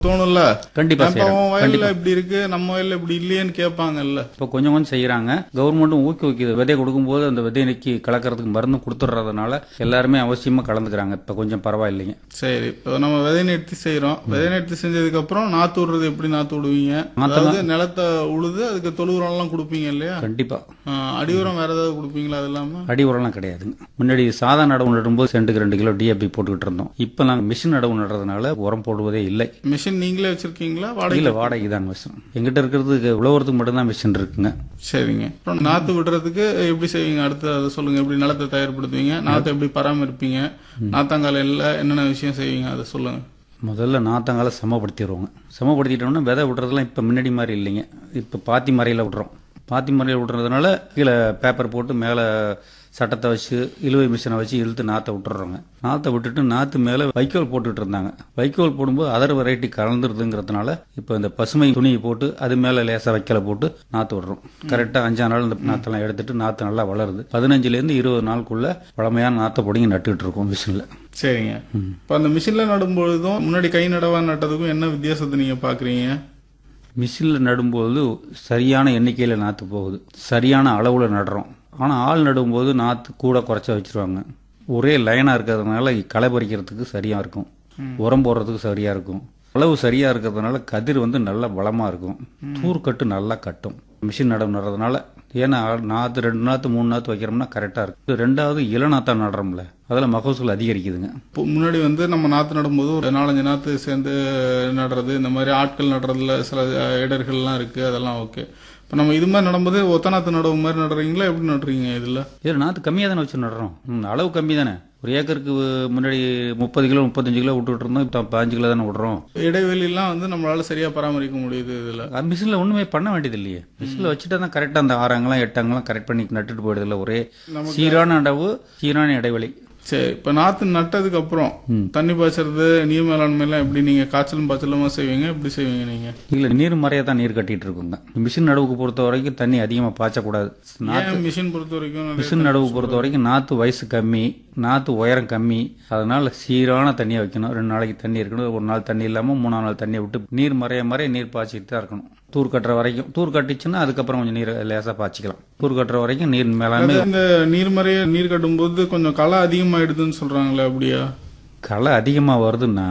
தோணும்ல கண்டிப்பா அப்ப செய்யறாங்க உன் கண்டிப்பா வயல்ல இப்படி இருக்கு நம்ம வயல்ல இப்படி இல்லையேன்னு கேட்பாங்கல்ல இப்போ கொஞ்சம் கொஞ்சம் செய்யறாங்க கவர்மெண்ட்டும் ஊக்குவிக்குது விதை கொடுக்கும்போது அந்த விதைக்கு கலக்கறதுக்கு மருந்து கொடுத்துட்றதுனால எல்லாருமே அவசியமா கலந்துக்கிறாங்க இப்போ கொஞ்சம் பரவாயில்லைங்க சரி இப்போ நம்ம விதை நிறுத்தி செய்யறோம் விதை நிறுத்தி செஞ்சதுக்கு அப்புறம் நாத்து விடுறது எப்படி நாத்து விடுவீங்க நாத்தெல்லாம் அதாவது நிலத்தை உழுது அதுக்கு தொழு உரம் எல்லாம் கொடுப்பீங்க இல்லையா கண்டிப்பா ஆ, அடி உரம் வேற ஏதாவது கொடுப்பீங்களா அது இல்லாம அடி உரம்லாம் கிடையாதுங்க முன்னாடி சாதா நடவு நடும்போது சென்ட்டுக்கு ரெண்டு கிலோ டிஏபி போட்டுக்கிட்டு இருந்தோம் இப்போ நாங்கள் மிஷின் நடவு நடுறதுனால உரம் போடுவதே இல்லை மிஷின் நீங்களே வச்சிருக்கீங்களா வாடகை இல்லை வாடகை தான் மிஷின் எங்கிட்ட இருக்கிறது உழவுறதுக்கு மட்டும்தான் மிஷின் இருக்குங்க சரிங்க அப்புறம் நாத்து விடுறதுக்கு எப்படி செய்வீங்க அடுத்து அதை சொல்லுங்க எப்படி நிலத்தை தயார்படுத்துவீங்க நாத்தை எப்படி பராமரிப்பீங்க நாத்தாங்காலையில் என்னென்ன விஷயம் செய்வீங்க அதை சொல்லுங்க முதல்ல நாத்தங்கால சமப்படுத்திடுவோங்க சமப்படுத்திட்டோம்னா விதை விடுறதுலாம் இப்போ முன்னாடி மாதிரி இல்லைங்க இப்போ பாத்தி மறையில் விடுறோம் பாத்தி மறையில் விடுறதுனால கீழே பேப்பர் போட்டு மேலே சட்டத்தை வச்சு இழுவை மிஷினை வச்சு இழுத்து நாற்றை விட்டுறோங்க நாற்றை விட்டுட்டு நாற்று மேலே வைக்கோல் போட்டுக்கிட்டு இருந்தாங்க வைக்கோல் போடும்போது அதர் வெரைட்டி கலந்துருதுங்கிறதுனால இப்போ இந்த பசுமை துணியை போட்டு அது மேலே லேசாக வைக்கலை போட்டு நாற்று விடுறோம் கரெக்டாக அஞ்சாம் நாள் இந்த நாற்றெல்லாம் எடுத்துட்டு நாற்று நல்லா வளருது பதினஞ்சுலேருந்து இருபது நாளுக்குள்ள பழமையான நாற்றை பிடிங்கி நட்டுக்கிட்டு இருக்கோம் மிஷினில் சரிங்க இப்போ அந்த மிஷின்ல நடும்பொழுதும் முன்னாடி கை நடவா நட்டதுக்கும் என்ன வித்தியாசத்தை நீங்க பாக்குறீங்க மிஷினில் நடும்போது சரியான எண்ணிக்கையில் நாற்று போகுது சரியான அளவில் நடுறோம் ஆனால் ஆள் நடும்போது நாற்று கூட குறைச்சா வச்சிருவாங்க ஒரே லைனாக இருக்கிறதுனால களை பறிக்கிறதுக்கு சரியாக இருக்கும் உரம் போடுறதுக்கு சரியாக இருக்கும் அளவு சரியாக இருக்கிறதுனால கதிர் வந்து நல்லா பலமாக இருக்கும் தூர்க்கட்டு நல்லா கட்டும் மிஷின் நடவு நடுறதுனால ஏன்னா நாற்று ரெண்டு நாற்று மூணு நாற்று வைக்கிறோம்னா கரெக்டாக இருக்கு ரெண்டாவது இளநாத்தா நடுறோம்ல அதில் மகசூல் அதிகரிக்குதுங்க இப்போ முன்னாடி வந்து நம்ம நாத்து நடும்போது ஒரு நாலஞ்சு நாத்து சேர்ந்து நடுறது இந்த மாதிரி ஆட்கள் நடுறதுல சில இடர்கள்லாம் இருக்கு அதெல்லாம் ஓகே இப்போ நம்ம இது மாதிரி நடும்போது ஒத்த நாத்து நடவு மாதிரி நடுறீங்களா எப்படி நடுறீங்க இதுல இதில் நாற்று கம்மியாக தானே வச்சு நடுறோம் ம், அளவு கம்மி தானே ஒரு ஏக்கருக்கு முன்னாடி முப்பது கிலோ முப்பத்தஞ்சு கிலோ விட்டுட்டு இருந்தோம் இப்போ பாஞ்சு கிலோ தானே விடுறோம் இடைவெளியெல்லாம் வந்து நம்மளால சரியா பராமரிக்க முடியுது இதுல மிஷினில் ஒன்றுமே பண்ண வேண்டியது இல்லையே மிஷினில் வச்சுட்டா தான் கரெக்டாக அந்த ஆறு அங்கெல்லாம் எட்டு அங்கெல்லாம் கரெக்ட் பண்ணி நட்டுட்டு போயிடுது இல்லை ஒரே சீரான அளவு சீரான இடைவெளி சரி இப்போ நாத்து நட்டதுக்கு அப்புறம் தண்ணி பாய்ச்சறது நீர் மேலாண்மை எல்லாம் எப்படி நீங்க காய்ச்சலும் பாய்ச்சலுமா செய்வீங்க எப்படி செய்வீங்க நீங்க இல்லை நீர் மறைய தான் நீர் கட்டிட்டு இருக்குங்க மிஷின் நடவுக்கு பொறுத்த வரைக்கும் தண்ணி அதிகமாக பாய்ச்சக்கூடாது ஏன் மிஷின் பொறுத்த வரைக்கும் நிறைய மிஷின் நடவு பொறுத்த வரைக்கும் நாற்று வயசு கம்மி நாற்று உயரம் கம்மி அதனால சீரான தண்ணியை வைக்கணும் ரெண்டு நாளைக்கு தண்ணி இருக்கணும் ஒரு நாள் தண்ணி இல்லாமல் மூணாம் நாள் தண்ணியை விட்டு நீர் மறைய மறைய நீர் பாய்ச்சிட்டு தான் இருக்கணும் தூர் கட்டுற வரைக்கும் தூர் கட்டிச்சுன்னா அதுக்கப்புறம் கொஞ்சம் நீர் லேசாக பாய்ச்சிக்கலாம் தூர் கட்டுற வரைக்கும் நீர் மேலாண்மை அதாவது இந்த நீர்மறைய நீர் கட்டும்போது கொஞ்சம் களை அதிகமாயிடுதுன்னு சொல்றாங்களே அப்படியா களை அதிகமாக வருதுன்னா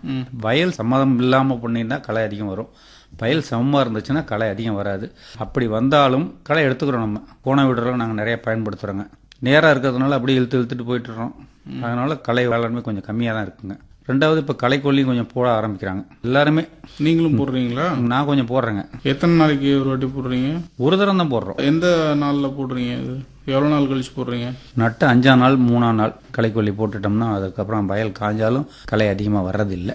வயல் சம்மதம் இல்லாமல் பண்ணியிருந்தா களை அதிகம் வரும் வயல் சமமாக இருந்துச்சுன்னா களை அதிகம் வராது அப்படி வந்தாலும் களை எடுத்துக்கிறோம் நம்ம கோண விடுறோம் நாங்கள் நிறைய பயன்படுத்துகிறோங்க நேராக இருக்கிறதுனால அப்படியே இழுத்து இழுத்துட்டு போயிட்டுறோம் அதனால களை வேளாண்மை கொஞ்சம் கம்மியாக தான் இருக்குங்க ரெண்டாவது இப்போ களைக்கொல்லியும் கொஞ்சம் போட ஆரம்பிக்கிறாங்க எல்லாருமே நீங்களும் போடுறீங்களா நான் கொஞ்சம் போடுறேங்க எத்தனை நாளைக்கு ஒரு வாட்டி போடுறீங்க ஒரு தரம் தான் போடுறோம் எந்த நாள்ல போடுறீங்க இது எவ்வளவு நாள் கழிச்சு போடுறீங்க நட்டு அஞ்சாம் நாள் மூணாம் நாள் களைக்கொல்லி போட்டுட்டோம்னா அதுக்கப்புறம் வயல் காஞ்சாலும் களை அதிகமாக வர்றதில்லை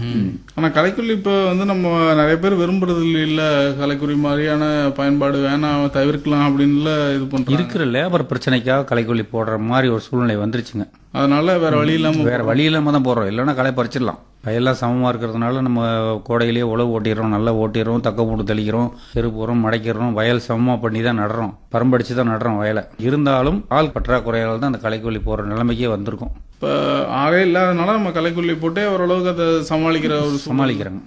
ஆனா கலைக்குள்ளி இப்ப வந்து நம்ம நிறைய பேர் விரும்புறது இல்ல கலைக்குறி மாதிரியான பயன்பாடு வேணாம் தவிர்க்கலாம் அப்படின்ல இது பண்றாங்க இருக்கிற லேபர் பிரச்சனைக்காக களைக்கொல்லி போடுற மாதிரி ஒரு சூழ்நிலை வந்துருச்சுங்க அதனால வேற வழி இல்லாம வேற வழி இல்லாம தான் போடுறோம் இல்லைன்னா களை பறிச்சிடலாம் வயல்லாம் சமமா இருக்கிறதுனால நம்ம கோடையிலேயே உழவு ஓட்டிடுறோம் நல்லா ஓட்டிடுறோம் தக்க போட்டு தெளிக்கிறோம் செருப்பு உரம் மடைக்கிறோம் வயல் சமமா பண்ணி தான் நடுறோம் பரம்படிச்சு தான் நடுறோம் வயலை இருந்தாலும் ஆள் பற்றாக்குறையால் தான் அந்த களைக்கொல்லி போடுற நிலைமைக்கே வந்திருக்கும் இப்ப ஆளே இல்லாதனால நம்ம கலைக்குள்ளி போட்டே ஓரளவுக்கு அதை சமாளிக்கிற ஒரு சூழ்நிலை. சமாளிக்கிறாங்க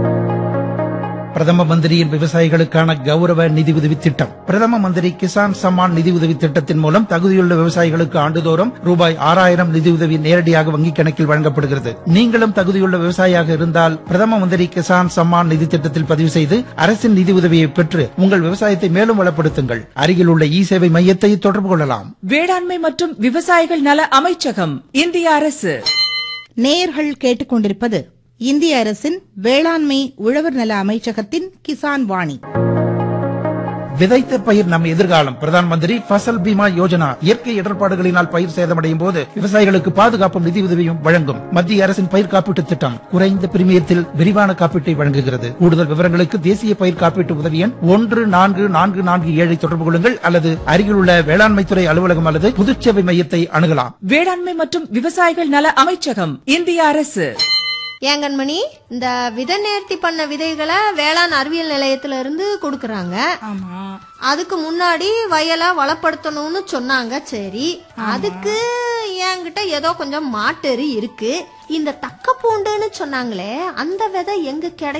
பிரதம மந்திரியின் விவசாயிகளுக்கான கௌரவ நிதி உதவி திட்டம் பிரதம மந்திரி கிசான் சம்மான் நிதி உதவி திட்டத்தின் மூலம் தகுதியுள்ள விவசாயிகளுக்கு ஆண்டுதோறும் ரூபாய் ஆறாயிரம் நிதி உதவி நேரடியாக வங்கிக் கணக்கில் வழங்கப்படுகிறது நீங்களும் தகுதியுள்ள விவசாயியாக இருந்தால் பிரதம மந்திரி கிசான் சம்மான் நிதி திட்டத்தில் பதிவு செய்து அரசின் நிதி உதவியை பெற்று உங்கள் விவசாயத்தை மேலும் வளப்படுத்துங்கள் அருகில் உள்ள இ சேவை மையத்தை தொடர்பு கொள்ளலாம் வேளாண்மை மற்றும் விவசாயிகள் நல அமைச்சகம் இந்திய அரசு நேயர்கள் கேட்டுக்கொண்டிருப்பது இந்திய அரசின் வேளாண்மை உழவர் நல அமைச்சகத்தின் கிசான் வாணி விதைத்த பயிர் நம் எதிர்காலம் பிரதான் மந்திரி ஃபசல் பீமா யோஜனா இயற்கை இடர்பாடுகளினால் பயிர் சேதமடையும் போது விவசாயிகளுக்கு பாதுகாப்பும் நிதி உதவியும் வழங்கும் மத்திய அரசின் பயிர் காப்பீட்டு திட்டம் குறைந்த பிரீமியத்தில் விரிவான காப்பீட்டை வழங்குகிறது கூடுதல் விவரங்களுக்கு தேசிய பயிர் காப்பீட்டு உதவி எண் ஒன்று நான்கு நான்கு நான்கு ஏழை தொடர்பு கொள்ளுங்கள் அல்லது அருகிலுள்ள வேளாண்மைத்துறை அலுவலகம் அல்லது பொதுச்சேவை மையத்தை அணுகலாம் வேளாண்மை மற்றும் விவசாயிகள் நல அமைச்சகம் இந்திய அரசு ஏங்கன்மணி இந்த விதை நேர்த்தி பண்ண விதைகளை வேளாண் அறிவியல் நிலையத்துல இருந்து கொடுக்கறாங்க ஆமா அதுக்கு முன்னாடி வயலை வளப்படுத்தணும்னு சொன்னாங்க சரி அதுக்கு என்கிட்ட ஏதோ கொஞ்சம் மாட்டெறி இருக்கு இந்த தக்க பூண்டுன்னு சொன்னாங்களே அந்த விதை எங்க கிடைக்கும்